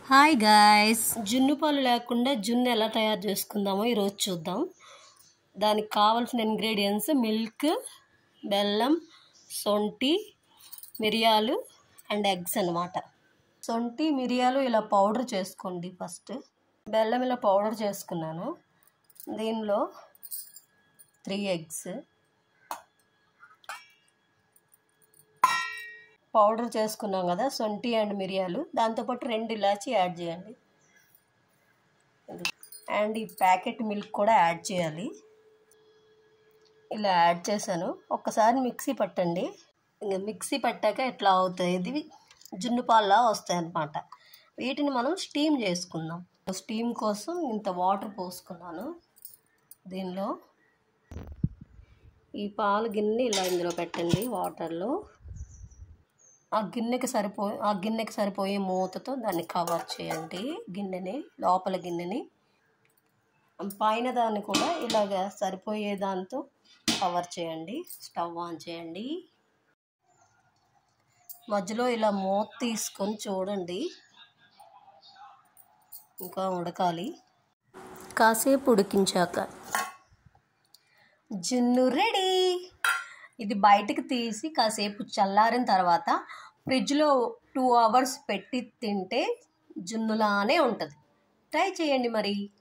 hi guys జున్ను పాలు లేకుండా జున్ను ఎలా తయారు చేసుకుందామో ఈరోజు చూద్దాం దానికి కావాల్సిన ఇంగ్రీడియంట్స్ మిల్క్ బెల్లం సొంటి మిరియాలు అండ్ ఎగ్స్ అన్నమాట సొంటి మిరియాలు ఇలా పౌడర్ చేసుకోండి ఫస్ట్ బెల్లం ఇలా పౌడర్ చేసుకున్నాను దీనిలో త్రీ ఎగ్స్ పౌడర్ చేసుకున్నాం కదా సొంటి అండ్ మిరియాలు దాంతోపాటు రెండు ఇలాచి యాడ్ చేయండి అండ్ ఈ ప్యాకెట్ మిల్క్ కూడా యాడ్ చేయాలి ఇలా యాడ్ చేశాను ఒక్కసారి మిక్సీ పట్టండి ఇంకా మిక్సీ పట్టాక ఎట్లా అవుతాయి ఇది జున్ను పాల్లా వస్తాయి అన్నమాట వీటిని మనం స్టీమ్ చేసుకుందాం స్టీమ్ కోసం ఇంత వాటర్ పోసుకున్నాను దీనిలో ఈ పాలు గిన్నె ఇలా ఇందులో పెట్టండి వాటర్లో ఆ గిన్నెకి సరిపో ఆ గిన్నెకి సరిపోయే మూతతో దాన్ని కవర్ చేయండి గిన్నెని లోపల గిన్నెని పైన దాన్ని కూడా ఇలాగ సరిపోయే దాంతో కవర్ చేయండి స్టవ్ ఆన్ చేయండి మధ్యలో ఇలా మూత తీసుకొని చూడండి ఇంకా ఉడకాలి కాసేపు ఉడికించాక జున్ను రెడీ ఇది బయటకు తీసి కాసేపు చల్లారిన తర్వాత ఫ్రిడ్జ్లో టూ అవర్స్ పెట్టి తింటే జున్నులానే ఉంటుంది ట్రై చేయండి మరి